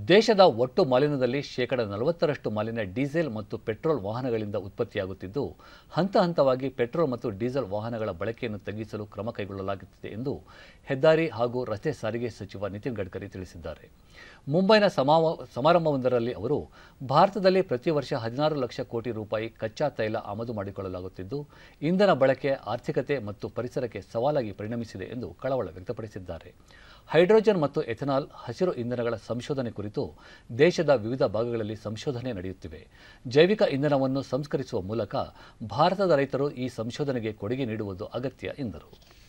ದೇಶದ ಒಟ್ಟು ಮಾಲಿನ್ಯದಲ್ಲಿ ಶೇಕಡ ನಲವತ್ತರಷ್ಟು ಮಾಲಿನ್ಯ ಡೀಸೆಲ್ ಮತ್ತು ಪೆಟ್ರೋಲ್ ವಾಹನಗಳಿಂದ ಉತ್ಪತ್ತಿಯಾಗುತ್ತಿದ್ದು ಹಂತ ಹಂತವಾಗಿ ಪೆಟ್ರೋಲ್ ಮತ್ತು ಡೀಸೆಲ್ ವಾಹನಗಳ ಬಳಕೆಯನ್ನು ತಗ್ಗಿಸಲು ಕ್ರಮ ಕೈಗೊಳ್ಳಲಾಗುತ್ತಿದೆ ಎಂದು ಹೆದ್ದಾರಿ ಹಾಗೂ ರಸ್ತೆ ಸಾರಿಗೆ ಸಚಿವ ನಿತಿನ್ ಗಡ್ಕರಿ ತಿಳಿಸಿದ್ದಾರೆ ಮುಂಬೈನ ಸಮಾವ ಸಮಾರಂಭವೊಂದರಲ್ಲಿ ಅವರು ಭಾರತದಲ್ಲಿ ಪ್ರತಿ ವರ್ಷ ಹದಿನಾರು ಲಕ್ಷ ಕೋಟಿ ರೂಪಾಯಿ ಕಚ್ಚಾ ತೈಲ ಆಮದು ಮಾಡಿಕೊಳ್ಳಲಾಗುತ್ತಿದ್ದು ಇಂಧನ ಬಳಕೆ ಆರ್ಥಿಕತೆ ಮತ್ತು ಪರಿಸರಕ್ಕೆ ಸವಾಲಾಗಿ ಪರಿಣಮಿಸಿದೆ ಎಂದು ಕಳವಳ ವ್ಯಕ್ತಪಡಿಸಿದ್ದಾರೆ ಹೈಡ್ರೋಜನ್ ಮತ್ತು ಎಥೆನಾಲ್ ಹಸಿರು ಇಂಧನಗಳ ಸಂಶೋಧನೆ ಕುರಿತು ದೇಶದ ವಿವಿಧ ಭಾಗಗಳಲ್ಲಿ ಸಂಶೋಧನೆ ನಡೆಯುತ್ತಿವೆ ಜೈವಿಕ ಇಂಧನವನ್ನು ಸಂಸ್ಕರಿಸುವ ಮೂಲಕ ಭಾರತದ ರೈತರು ಈ ಸಂಶೋಧನೆಗೆ ಕೊಡುಗೆ ನೀಡುವುದು ಅಗತ್ಯ ಎಂದರು